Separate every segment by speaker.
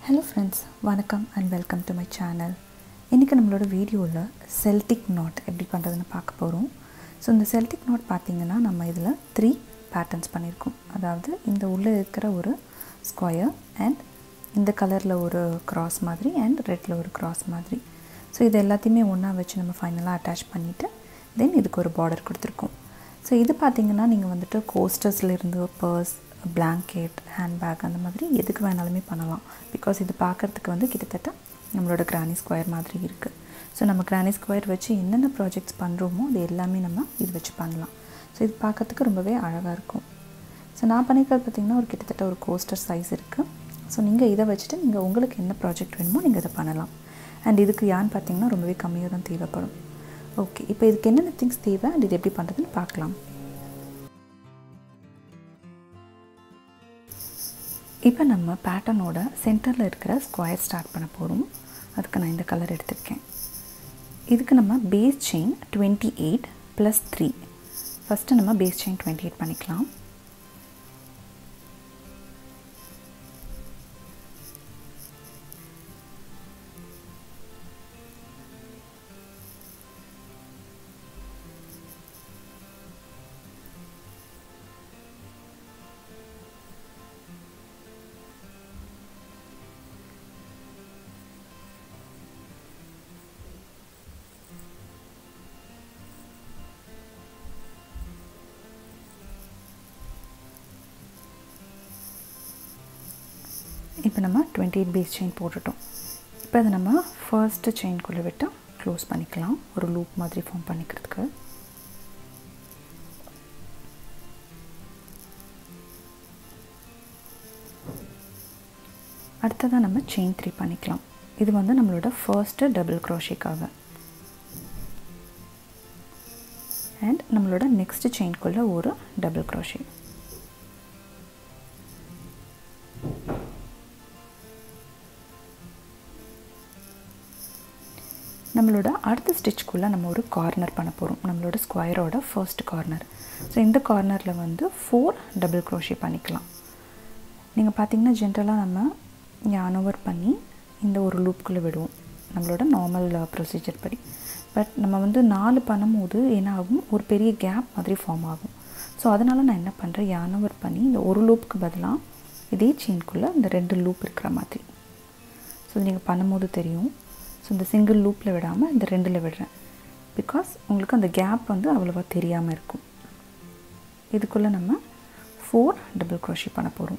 Speaker 1: hello friends வணக்கம் and welcome to my channel இன்றைக்கி நம்மளோட வீடியோவில் செல்டிக் நாட் எப்படி பண்ணுறதுன்னு பார்க்க போகிறோம் ஸோ இந்த செல்டிக் நாட் பார்த்திங்கன்னா நம்ம இதில் த்ரீ பேட்டர்ன்ஸ் பண்ணியிருக்கோம் அதாவது இந்த உள்ளே இருக்கிற ஒரு ஸ்கொயர் அண்ட் இந்த கலரில் ஒரு கிராஸ் மாதிரி அண்ட் ரெட்டில் ஒரு கிராஸ் மாதிரி ஸோ இது எல்லாத்தையுமே ஒன்றா வச்சு நம்ம ஃபைனலாக அட்டாச் பண்ணிவிட்டு தென் இதுக்கு ஒரு பார்டர் கொடுத்துருக்கோம் ஸோ இது பார்த்திங்கன்னா நீங்கள் வந்துட்டு கோஸ்டர்ஸ்லேருந்து பர்ஸ் பிளாங்கெட் ஹேண்ட்பேக் அந்த மாதிரி எதுக்கு வேணாலுமே பண்ணலாம் பிகாஸ் இது பார்க்குறதுக்கு வந்து கிட்டத்தட்ட நம்மளோட கிரானி ஸ்கொயர் மாதிரி இருக்குது ஸோ நம்ம கிரானி ஸ்கொயர் வச்சு என்னென்ன ப்ராஜெக்ட்ஸ் பண்ணுறோமோ அது எல்லாமே நம்ம இது வச்சு பண்ணலாம் ஸோ இது பார்க்கறதுக்கு ரொம்பவே அழகாக இருக்கும் ஸோ நான் பண்ணிக்கிறது பார்த்திங்கன்னா ஒரு கிட்டத்தட்ட ஒரு கோஸ்டர் சைஸ் இருக்குது ஸோ நீங்கள் இதை வச்சுட்டு நீங்கள் உங்களுக்கு என்ன ப்ராஜெக்ட் வேணுமோ நீங்கள் இதை பண்ணலாம் அண்ட் இதுக்கு யான் பார்த்திங்கன்னா ரொம்பவே கம்மியாக தான் தேவைப்படும் ஓகே இப்போ இதுக்கு என்னென்ன திங்ஸ் தேவை அண்ட் இது எப்படி பண்ணுறதுன்னு பார்க்கலாம் இப்போ நம்ம பேட்டர்னோட சென்டரில் இருக்கிற ஸ்கொயர் ஸ்டார்ட் பண்ண போகிறோம் அதுக்கு நான் இந்த கலர் எடுத்திருக்கேன் இதுக்கு நம்ம base chain twenty eight plus three first நம்ம பேஸ் செயின் டுவெண்ட்டி எயிட் பண்ணிக்கலாம் இப்போ நம்ம டுவெண்ட்டி எயிட் பேஸ் செயின் போட்டுட்டோம் இப்போ அதை நம்ம ஃபர்ஸ்ட்டு செயின்குள்ளே விட்டு க்ளோஸ் பண்ணிக்கலாம் ஒரு லூப் மாதிரி ஃபார்ம் பண்ணிக்கிறதுக்கு அடுத்ததாக நம்ம செயின் த்ரீ பண்ணிக்கலாம் இது வந்து நம்மளோட ஃபர்ஸ்ட்டு டபுள் க்ரோஷேக்காக அண்ட் நம்மளோட நெக்ஸ்ட் செயின்குள்ளே ஒரு டபுள் க்ரோஷே நம்மளோட அடுத்த ஸ்டிச்சுக்குள்ளே நம்ம ஒரு கார்னர் பண்ண போகிறோம் நம்மளோட ஸ்கொயரோட ஃபர்ஸ்ட் கார்னர் ஸோ இந்த கார்னரில் வந்து ஃபோர் டபுள் க்ரோஷே பண்ணிக்கலாம் நீங்கள் பார்த்தீங்கன்னா ஜென்ரலாக நம்ம யான் ஓவர் பண்ணி இந்த ஒரு லூப்புக்குள்ளே விடுவோம் நம்மளோட நார்மல் ப்ரொசீஜர் படி பட் நம்ம வந்து நாலு பண்ணும்போது என்ன ஆகும் ஒரு பெரிய கேப் மாதிரி ஃபார்ம் ஆகும் ஸோ அதனால் நான் என்ன பண்ணுறேன் யான் ஓவர் பண்ணி இந்த ஒரு லூப்புக்கு பதிலாக இதே செயின்குள்ளே இந்த ரெண்டு லூப் இருக்கிற மாதிரி ஸோ நீங்கள் பண்ணும்போது தெரியும் ஸோ இந்த சிங்கிள் லூப்பில் விடாமல் இந்த ரெண்டில் விடுறேன் பிகாஸ் உங்களுக்கு அந்த கேப் வந்து அவ்வளோவா தெரியாமல் இருக்கும் இதுக்குள்ளே நம்ம ஃபோர் டபுள் க்ரோஷி பண்ண போகிறோம்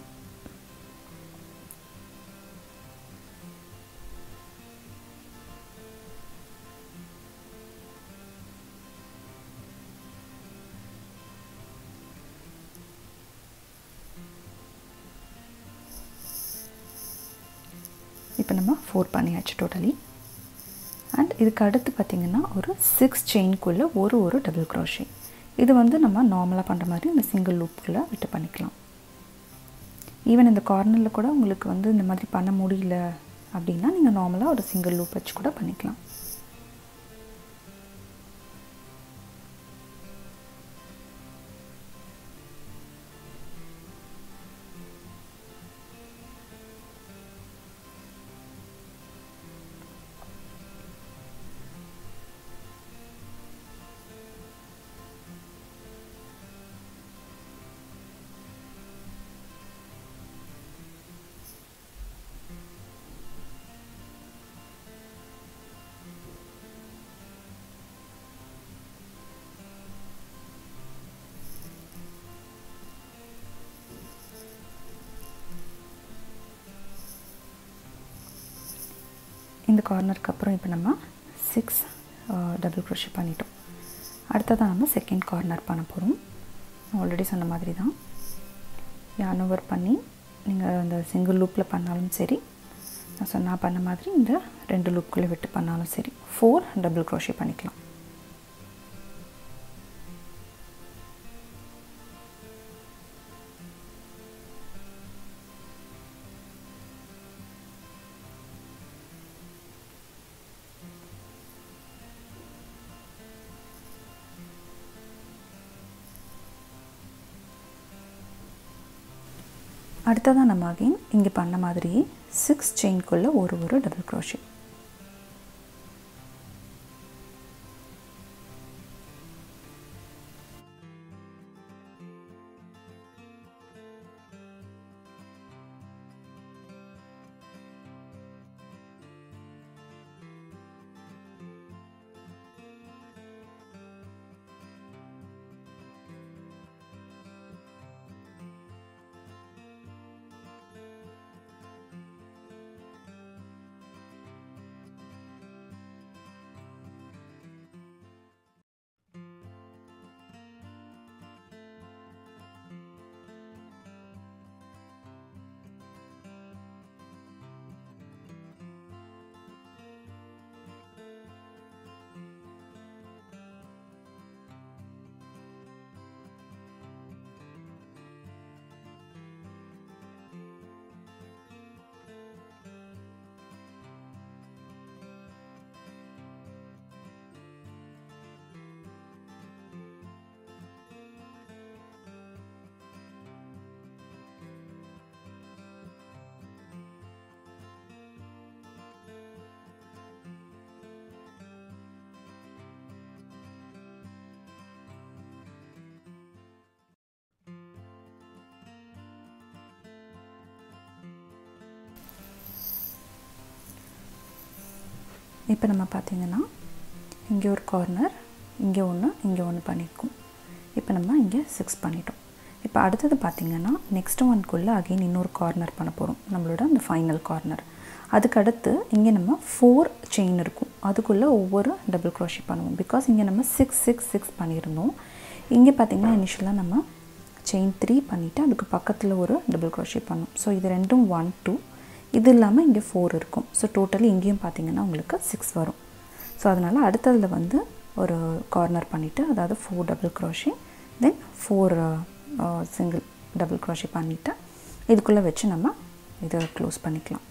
Speaker 1: இப்போ நம்ம ஃபோர் பண்ணியாச்சு டோட்டலி அண்ட் இதுக்கு அடுத்து பார்த்திங்கன்னா ஒரு சிக்ஸ் செயின்குள்ளே ஒரு ஒரு டபுள் க்ரோஷே இது வந்து நம்ம நார்மலாக பண்ணுற மாதிரி இந்த சிங்கிள் லூப்புக்குள்ளே விட்டு பண்ணிக்கலாம் ஈவன் இந்த கார்னரில் கூட உங்களுக்கு வந்து இந்த மாதிரி பண்ண முடியல அப்படின்னா நீங்கள் நார்மலாக ஒரு சிங்கிள் லூப் வச்சு கூட பண்ணிக்கலாம் இந்த கார்னருக்கு அப்புறம் இப்போ நம்ம சிக்ஸ் டபுள் க்ரோஷி பண்ணிட்டோம் அடுத்ததான் நம்ம செகண்ட் கார்னர் பண்ண போகிறோம் ஆல்ரெடி சொன்ன மாதிரி தான் யான் ஓவர் பண்ணி நீங்கள் அந்த சிங்கிள் லூப்பில் பண்ணாலும் சரி நான் சொன்னால் பண்ண மாதிரி இந்த ரெண்டு லூப்புக்குள்ளே விட்டு பண்ணாலும் சரி ஃபோர் டபுள் க்ரோஷி பண்ணிக்கலாம் அடுத்ததாக நம்ம அகைன் இங்கே பண்ண மாதிரியே சிக்ஸ் செயின்குள்ளே ஒரு ஒரு டபுள் க்ரோஷே இப்போ நம்ம பார்த்திங்கன்னா இங்கே ஒரு கார்னர் இங்கே ஒன்று இங்கே ஒன்று பண்ணியிருக்கோம் இப்போ நம்ம இங்கே சிக்ஸ் பண்ணிட்டோம் இப்போ அடுத்தது பார்த்திங்கன்னா நெக்ஸ்ட் ஒன்க்குள்ளே அகெயின் இன்னொரு கார்னர் பண்ண போகிறோம் நம்மளோட அந்த ஃபைனல் கார்னர் அதுக்கு அடுத்து இங்கே நம்ம ஃபோர் செயின் இருக்கும் அதுக்குள்ளே ஒவ்வொரு டபுள் க்ரோஷி பண்ணுவோம் பிகாஸ் இங்கே நம்ம சிக்ஸ் சிக்ஸ் சிக்ஸ் பண்ணியிருந்தோம் இங்கே பார்த்திங்கன்னா இனிஷியலாக நம்ம செயின் த்ரீ பண்ணிவிட்டு அதுக்கு பக்கத்தில் ஒரு டபுள் க்ரோஷி பண்ணோம் ஸோ இது ரெண்டும் ஒன் டூ இது இல்லாமல் இங்கே ஃபோர் இருக்கும் ஸோ டோட்டலி இங்கேயும் பார்த்தீங்கன்னா உங்களுக்கு சிக்ஸ் வரும் ஸோ அதனால் அடுத்ததில் வந்து ஒரு கார்னர் பண்ணிவிட்டு அதாவது four double crochet then four single double crochet பண்ணிவிட்டு இதுக்குள்ளே வச்சு நம்ம இதை க்ளோஸ் பண்ணிக்கலாம்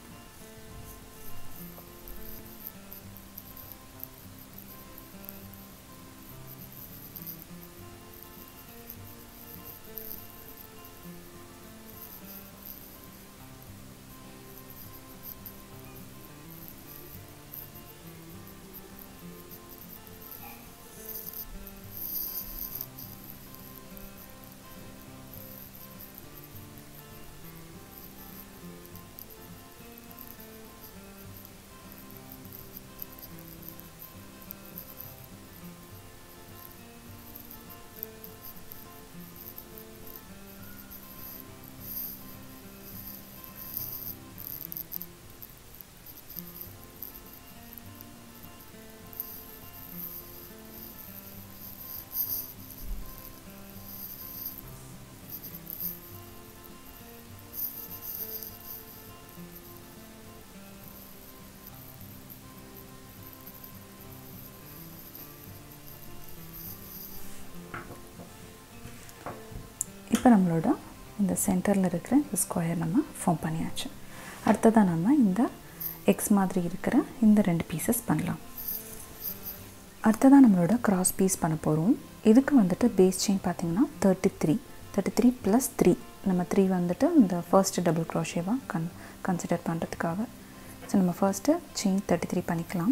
Speaker 1: இப்போ நம்மளோட இந்த சென்டரில் இருக்கிற இந்த ஸ்கொயர் நம்ம ஃபார்ம் பண்ணியாச்சு அடுத்ததாக நம்ம இந்த எக்ஸ் மாதிரி இருக்கிற இந்த ரெண்டு பீசஸ் பண்ணலாம் அடுத்ததாக நம்மளோட கிராஸ் பீஸ் பண்ண போகிறோம் இதுக்கு வந்துட்டு பேஸ் செயின் பார்த்திங்கன்னா thirty three thirty three plus three நம்ம த்ரீ வந்துட்டு இந்த ஃபர்ஸ்ட் டபுள் க்ரோஷேவாக கன் கன்சிடர் பண்ணுறதுக்காக ஸோ நம்ம ஃபர்ஸ்ட்டு செயின் தேர்ட்டி த்ரீ பண்ணிக்கலாம்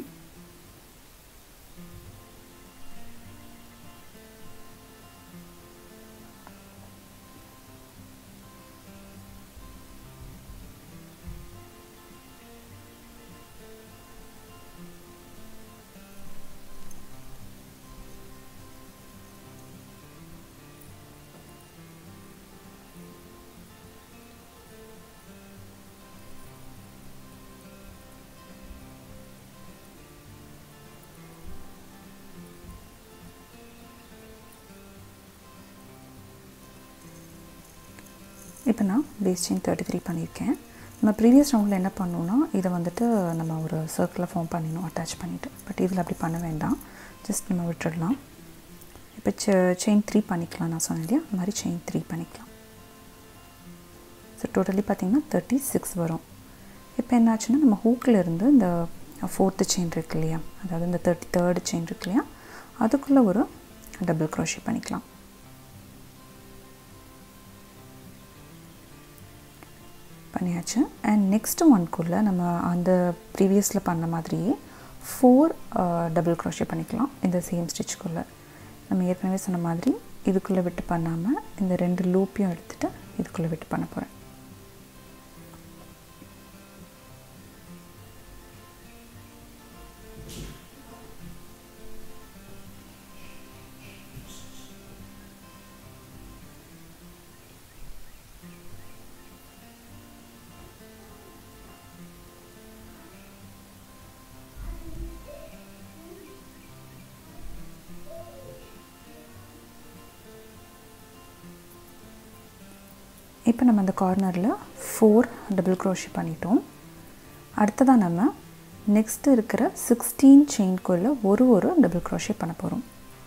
Speaker 1: இப்போ நான் பேஸ் செயின் தேர்ட்டி த்ரீ பண்ணியிருக்கேன் நம்ம ப்ரீவியஸ் ரவுண்டில் என்ன பண்ணோன்னா இதை வந்துட்டு நம்ம ஒரு சர்க்கிளில் ஃபார்ம் பண்ணிடணும் அட்டாச் பண்ணிவிட்டு பட் இதில் அப்படி பண்ண வேண்டாம் ஜஸ்ட் நம்ம விட்டுடலாம் இப்போ செயின் த்ரீ பண்ணிக்கலாம் நான் சொன்னேன் இல்லையா அந்த மாதிரி செயின் த்ரீ பண்ணிக்கலாம் ஸோ டோட்டலி பார்த்திங்கன்னா தேர்ட்டி சிக்ஸ் வரும் இப்போ என்னாச்சுன்னா நம்ம ஹூக்கில் இருந்து இந்த ஃபோர்த்து செயின் இருக்கு இல்லையா அதாவது இந்த தேர்ட்டி தேர்டு செயின் இருக்கு இல்லையா அதுக்குள்ளே ஒரு டபுள் க்ரோஷி பண்ணிக்கலாம் பண்ணியாச்சு அண்ட் நெக்ஸ்ட் ஒன்க்குள்ளே நம்ம அந்த ப்ரீவியஸில் பண்ண மாதிரியே ஃபோர் டபுள் க்ரோஷே பண்ணிக்கலாம் இந்த சேம் ஸ்டிச்சுக்குள்ளே நம்ம ஏற்கனவே சொன்ன மாதிரி இதுக்குள்ளே விட்டு பண்ணாமல் இந்த ரெண்டு லூப்பையும் எடுத்துகிட்டு இதுக்குள்ளே விட்டு பண்ண போகிறேன் இப்போ நம்ம அந்த கார்னரில் ஃபோர் டபுள் க்ரோஷி பண்ணிட்டோம் அடுத்ததாக நம்ம நெக்ஸ்ட்டு இருக்கிற சிக்ஸ்டீன் செயின்குள்ளே ஒரு ஒரு டபுள் க்ரோஷி பண்ண போகிறோம்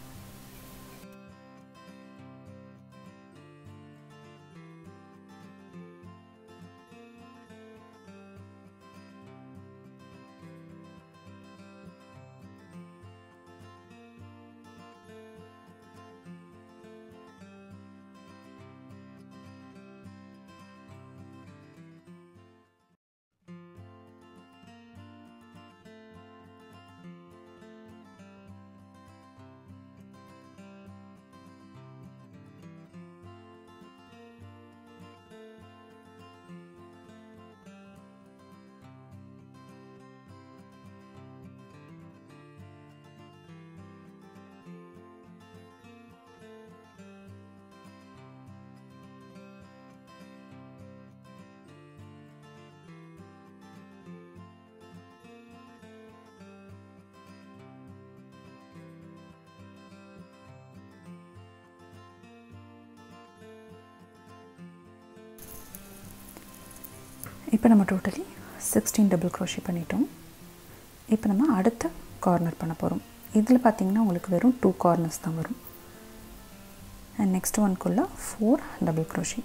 Speaker 1: இப்போ நம்ம டோட்டலி சிக்ஸ்டீன் டபுள் க்ரோஷி பண்ணிட்டோம் இப்போ நம்ம அடுத்த கார்னர் பண்ண போகிறோம் இதில் பார்த்திங்கன்னா உங்களுக்கு வெறும் டூ கார்னர்ஸ் தான் வரும் அண்ட் நெக்ஸ்ட் ஒன்க்குள்ளே ஃபோர் டபுள் க்ரோஷி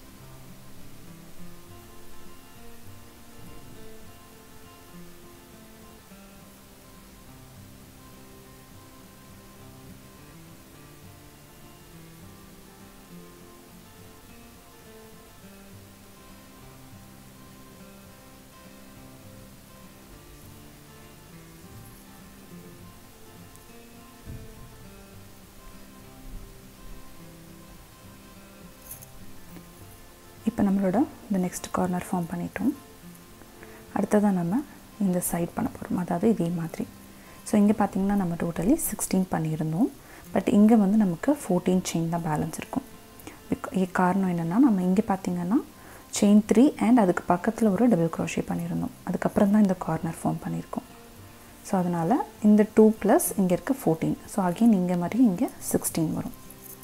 Speaker 1: இப்போ நம்மளோட இந்த நெக்ஸ்ட் கார்னர் ஃபார்ம் பண்ணிட்டோம் அடுத்ததாக நம்ம இந்த சைட் பண்ண போகிறோம் அதாவது இதே மாதிரி ஸோ இங்கே பார்த்திங்கன்னா நம்ம டோட்டலி சிக்ஸ்டீன் பண்ணியிருந்தோம் பட் இங்கே வந்து நமக்கு ஃபோர்டீன் செயின் தான் பேலன்ஸ் இருக்கும் பிக் காரணம் என்னென்னா நம்ம இங்கே பார்த்திங்கன்னா செயின் த்ரீ அண்ட் அதுக்கு பக்கத்தில் ஒரு டபுள் க்ரோஷே பண்ணியிருந்தோம் அதுக்கப்புறம் தான் இந்த கார்னர் ஃபார்ம் பண்ணியிருக்கோம் ஸோ அதனால் இந்த டூ ப்ளஸ் இங்கே இருக்க ஃபோர்டீன் ஸோ அகெயின் இங்கே மாதிரி இங்கே சிக்ஸ்டீன் வரும்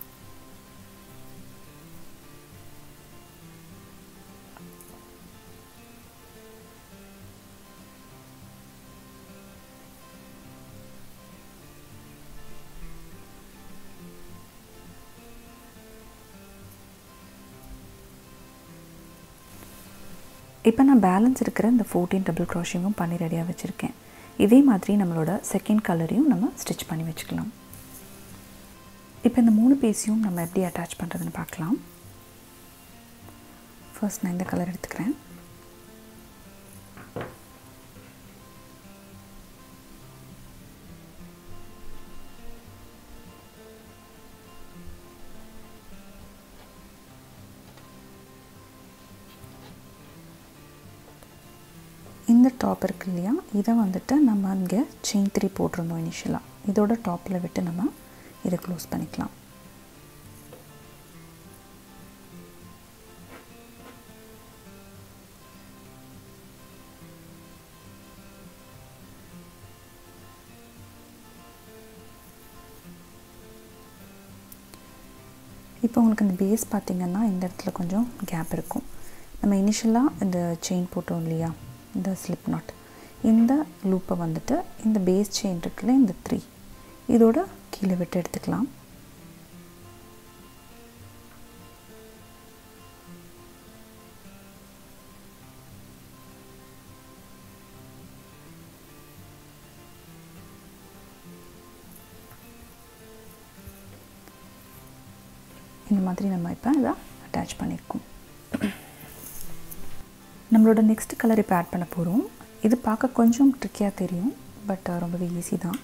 Speaker 1: இப்போ நான் பேலன்ஸ் இருக்கிற இந்த ஃபோர்டீன் டபுள் க்ராஷிங்கும் பண்ணி ரெடியாக வச்சுருக்கேன் இதே மாதிரி நம்மளோட செகண்ட் கலரையும் நம்ம ஸ்டிச் பண்ணி வச்சுக்கலாம் இப்போ இந்த மூணு பீஸையும் நம்ம எப்படி அட்டாச் பண்ணுறதுன்னு பார்க்கலாம் ஃபர்ஸ்ட் நான் இந்த கலர் எடுத்துக்கிறேன் இந்த டாப் இருக்கு இல்லையா இதை வந்துட்டு நம்ம இங்கே செயின் த்ரீ போட்டிருந்தோம் இனிஷியலாக இதோட டாப்பில் விட்டு நம்ம இதை க்ளோஸ் பண்ணிக்கலாம் இப்போ உங்களுக்கு இந்த பேஸ் பார்த்திங்கன்னா இந்த இடத்துல கொஞ்சம் கேப் இருக்கும் நம்ம இனிஷியலாக இந்த செயின் போட்டோம் இல்லையா இந்த ஸ்லிப் நாட் இந்த லூப்பை வந்துட்டு இந்த பேஸ் செயின் இருக்குல்ல இந்த த்ரீ இதோட கீழே விட்டு எடுத்துக்கலாம் இந்த மாதிரி நம்ம இப்போ இதை அட்டாச் பண்ணியிருக்கோம் நம்மளோட நெக்ஸ்ட் கலர் இப்போ ஆட் பண்ண போகிறோம் இது பார்க்க கொஞ்சம் ட்ரிக்கியாக தெரியும் பட் ரொம்பவே ஈஸி தான்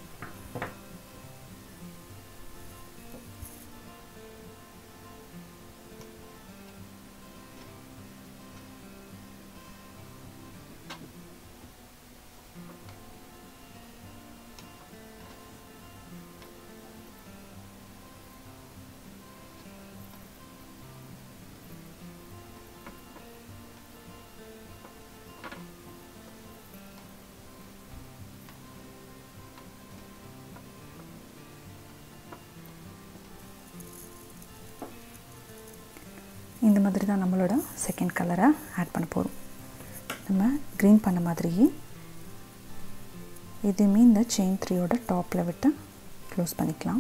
Speaker 1: இந்த மாதிரி தான் நம்மளோட செகண்ட் கலரை ஆட் பண்ண போகிறோம் நம்ம க்ரீன் பண்ண மாதிரியே இதுவுமே இந்த செயின் த்ரீயோட டாப்பில் விட்டு க்ளோஸ் பண்ணிக்கலாம்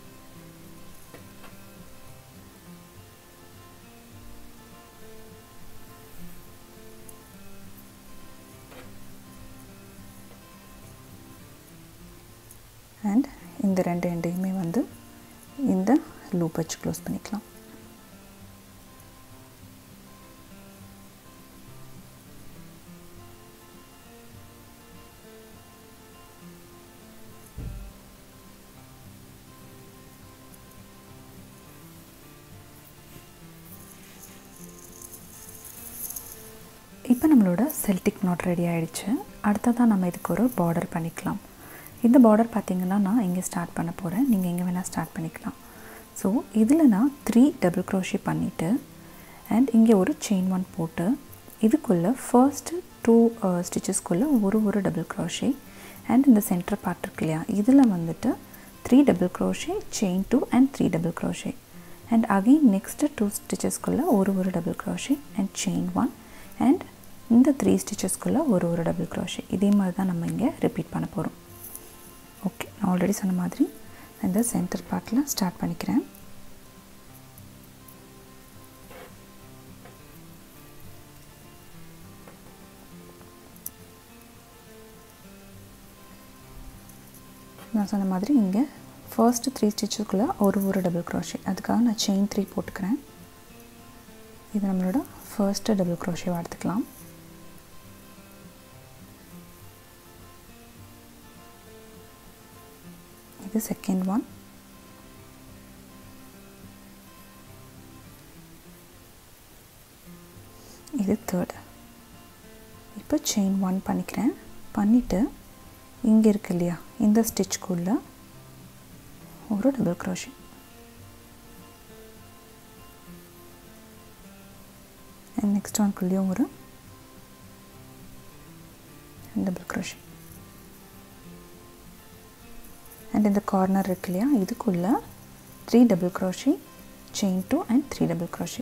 Speaker 1: அண்ட் இந்த ரெண்டு எண்டையுமே வந்து இந்த லூப் வச்சு க்ளோஸ் பண்ணிக்கலாம் இப்போ நம்மளோட செல்டிக் நாட் ரெடி ஆகிடுச்சு அடுத்ததான் நம்ம இதுக்கு ஒரு பார்டர் பண்ணிக்கலாம் இந்த பார்டர் பார்த்திங்கன்னா நான் இங்கே ஸ்டார்ட் பண்ண போகிறேன் நீங்கள் எங்கே வேணால் ஸ்டார்ட் பண்ணிக்கலாம் ஸோ இதில் நான் த்ரீ டபுள் க்ரோஷி பண்ணிவிட்டு அண்ட் இங்கே ஒரு செயின் ஒன் போட்டு இதுக்குள்ளே ஃபர்ஸ்ட்டு டூ ஸ்டிச்சஸ்க்குள்ளே ஒரு ஒரு டபுள் க்ரோஷி அண்ட் இந்த சென்டர் பார்ட் இருக்கு இல்லையா இதில் வந்துட்டு three double crochet chain two and three double crochet and again next two ஸ்டிச்சஸ்க்குள்ளே ஒரு ஒரு double crochet and chain one and இந்த த்ரீ ஸ்டிச்சஸ்க்குள்ளே ஒரு ஒரு டபுள் க்ரோஷே இதே மாதிரி தான் நம்ம இங்கே ரிப்பீட் பண்ண போகிறோம் ஓகே நான் ஆல்ரெடி சொன்ன மாதிரி இந்த சென்டர் பார்ட்டில் ஸ்டார்ட் பண்ணிக்கிறேன் நான் சொன்ன மாதிரி இங்கே ஃபர்ஸ்ட்டு த்ரீ ஸ்டிச்சுக்குள்ளே ஒரு ஒரு டபுள் க்ரோஷே அதுக்காக நான் செயின் த்ரீ போட்டுக்கிறேன் இது நம்மளோட ஃபர்ஸ்ட்டு டபுள் க்ரோஷேவாக எடுத்துக்கலாம் இது செகண்ட் ஒன் இது தேர்ட் இப்போ செயின் ஒன் பண்ணிக்கிறேன் பண்ணிவிட்டு இங்கே இருக்கு இல்லையா இந்த ஸ்டிச்சுக்குள்ளே ஒரு டபுள் க்ரோஷி அண்ட் நெக்ஸ்ட் ஒன்குள்ளேயும் ஒரு டபுள் க்ரோஷி அண்ட் இந்த கார்னர் இருக்கு இல்லையா இதுக்குள்ளே three double crochet chain two and three double crochet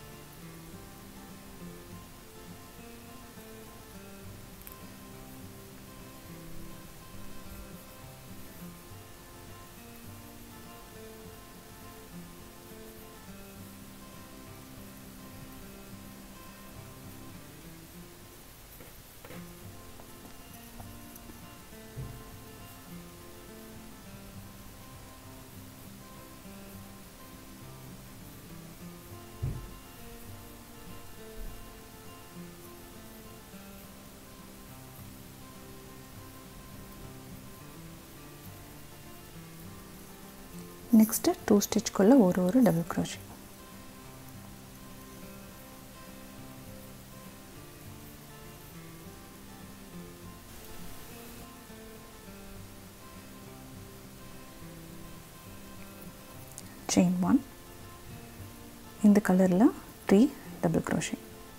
Speaker 1: next two ஸ்டிச்க்குள்ளே ஒரு ஒரு டபுள் க்ரோஷி செயின் ஒன் இந்த கலரில் three double crochet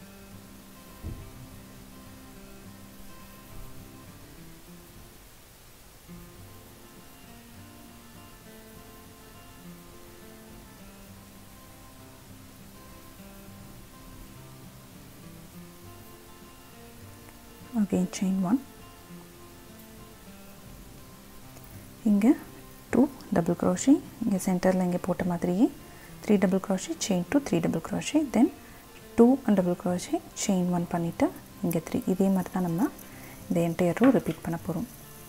Speaker 1: again chain 1 இங்கே டூ டபுள் க்ரோஷி இங்கே சென்டரில் இங்கே போட்ட மாதிரியே three double crochet chain two three double crochet then two double crochet chain one பண்ணிவிட்டு இங்கே த்ரீ இதே மாதிரி தான் நம்ம இந்த என்டையரும் ரிப்பீட் பண்ண போகிறோம்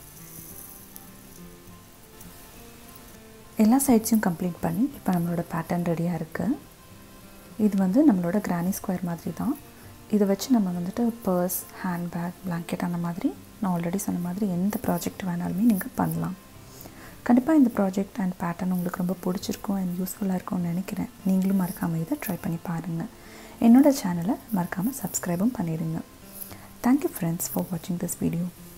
Speaker 1: எல்லா சைட்ஸையும் கம்ப்ளீட் பண்ணி இப்போ நம்மளோட பேட்டர்ன் ரெடியாக இருக்குது இது வந்து நம்மளோட கிரானி ஸ்கொயர் மாதிரி தான் இதை வச்சு நம்ம வந்துட்டு பர்ஸ் ஹேண்ட்பேக் பிளாங்கெட் அந்த மாதிரி நான் ஆல்ரெடி சொன்ன மாதிரி எந்த ப்ராஜெக்ட் வேணாலுமே நீங்கள் பண்ணலாம் கண்டிப்பாக இந்த ப்ராஜெக்ட் அண்ட் பேட்டர்ன் உங்களுக்கு ரொம்ப பிடிச்சிருக்கும் அண்ட் யூஸ்ஃபுல்லாக இருக்கும்னு நினைக்கிறேன் நீங்களும் மறக்காமல் இதை ட்ரை பண்ணி பாருங்கள் என்னோடய சேனலை மறக்காமல் சப்ஸ்கிரைபும் பண்ணிடுங்க தேங்க்யூ ஃப்ரெண்ட்ஸ் ஃபார் வாட்சிங் திஸ் வீடியோ